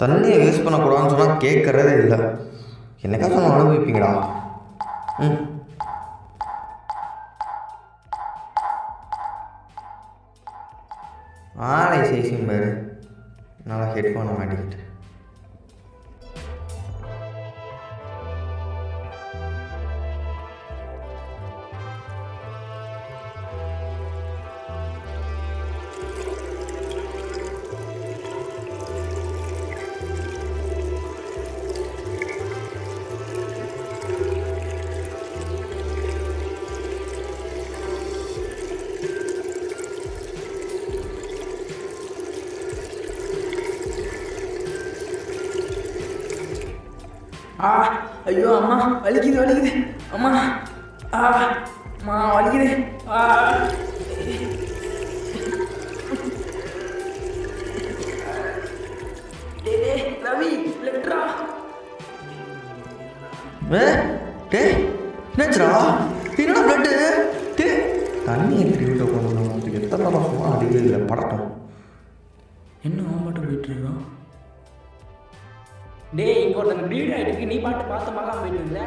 தண்ணியை வேஸ்ட் பண்ணக்கூடாதுன்னு சொன்னால் கேட்கறதே இல்லை என்னக்கா சொன்ன அனுபவிப்பீங்களா ம் ஆளை சேசியும் பாரு நல்லா ஹெட்ஃபோனை மாட்டிக்கிட்டு ஆ ஐயோ அம்மா வலிக்குது வலிக்குது அம்மா ஆ அம்மா வலிக்குது ஆ டேய், டேய், ரவி லெட்ரா ஏ டே என்னாச்சுடா என்னடா பிளட்டு டே தண்ணியை திருவிட்ட கொண்டு நமக்கு எத்தனை வருஷமா அடிக்கவே இல்லை படட்டும் என்ன அவன் மட்டும் போயிட்டு இருக்கான் டேய் இங்க ஒருத்தங்க ப்ளீட் ஆயிட்டு நீ பாட்டு பார்த்து பார்க்காம போயிட்டு இருந்த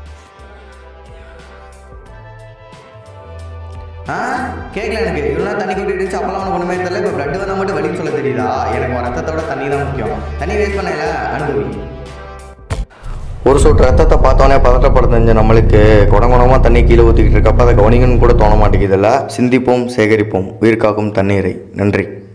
ஆ கேட்கல எனக்கு இவ்வளோ தண்ணி கொட்டிட்டு அப்பெல்லாம் உனக்கு ஒன்றுமே தெரியல இப்போ பிளட் வந்தால் மட்டும் வலின்னு சொல்ல தெரியுதா எனக்கு உன் ரத்தத்தோட தண்ணி தான் முக்கியம் தண்ணி வேஸ்ட் பண்ணல அனுபவி ஒரு சொட்டு ரத்தத்தை பார்த்தோன்னே பதட்டப்படுத்த நம்மளுக்கு குடங்குணமாக தண்ணி கீழே ஊற்றிக்கிட்டு இருக்கப்ப அதை கவனிக்கணும்னு கூட தோண மாட்டேங்குதுல்ல சிந்திப்போம் சேகரிப்போம் உயிர்காக்கும் தண்ணீரை நன்றி